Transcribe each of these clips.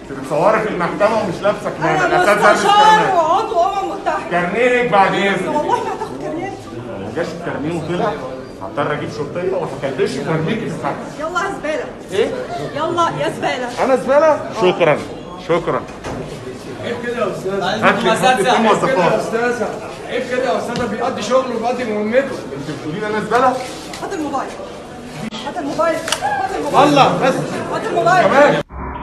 بتصوري في المحكمة ومش لابسة كمامة انا الأساس ده مش مستشار كمامة وعضو امم متحده كارنيهك بعد إذنك والله ما هتاخد كارنيه ما جاش الكارنيه وطلع هضطر أجيب شرطية وهكلبشك وأرميكي في السقف يلا يا زباله إيه؟ يلا يا زباله أنا زبالة؟ شكرا شكرا عيب كده يا استاذ هات لي هات لي كل عيب كده يا مواصفات استاذ عيب كده يا استاذ ده بيقضي شغله وبيقضي مهمته أنت بتقولي لي أنا زبالة؟ هات الموبايل هات الموبايل هات الموبايل الله بس هات الموبايل كمان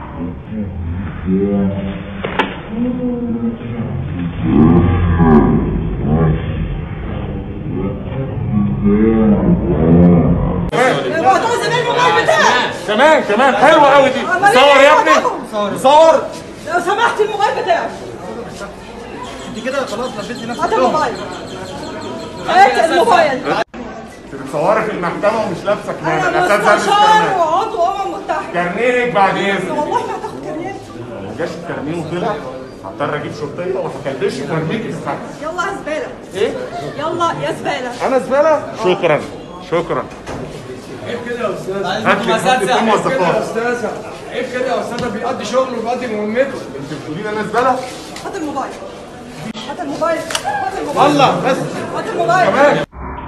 اوعى تعزم الموبايل بتاعي كمان كمان حلوة قوي دي أمال إيه؟ صور يا ابني صور. صور لو سمحت الموبايل بتاعي انت كده خلاص لبيتي نفسك هات الموبايل هات الموبايل أنت بتصوري في المحكمة ومش لابسة كمامة انا الأساس ده مش مستشار كمامة وعضو امم متحده كارنيهك بعد إذنك والله ما هتاخد كارنيه ما جاش الكارنيه وطلع هضطر أجيب شرطية وهكلبشك وأرميكي في السقف يلا يا زباله إيه؟ يلا يا زباله أنا زبالة؟ شكرا شكرا عيب كده يا استاذ هات لي هات لي كل عيب كده يا مواصفات استاذ عيب كده يا استاذ ده بيقضي شغله وبيقضي مهمته أنت بتقولي لي أنا زبالة؟ هات الموبايل هات الموبايل هات الموبايل الله بس هات الموبايل كمان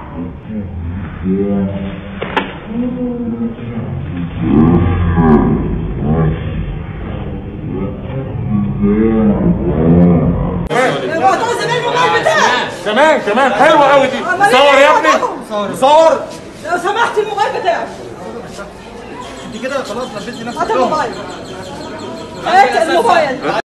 اوعى تعزم الموبايل بتاعي كمان كمان حلوة قوي دي أمال إيه؟ صور يا ابني صور. صور لو سمحت الموبايل بتاعي انت كده خلاص لبيتي نفسك هات الموبايل هات الموبايل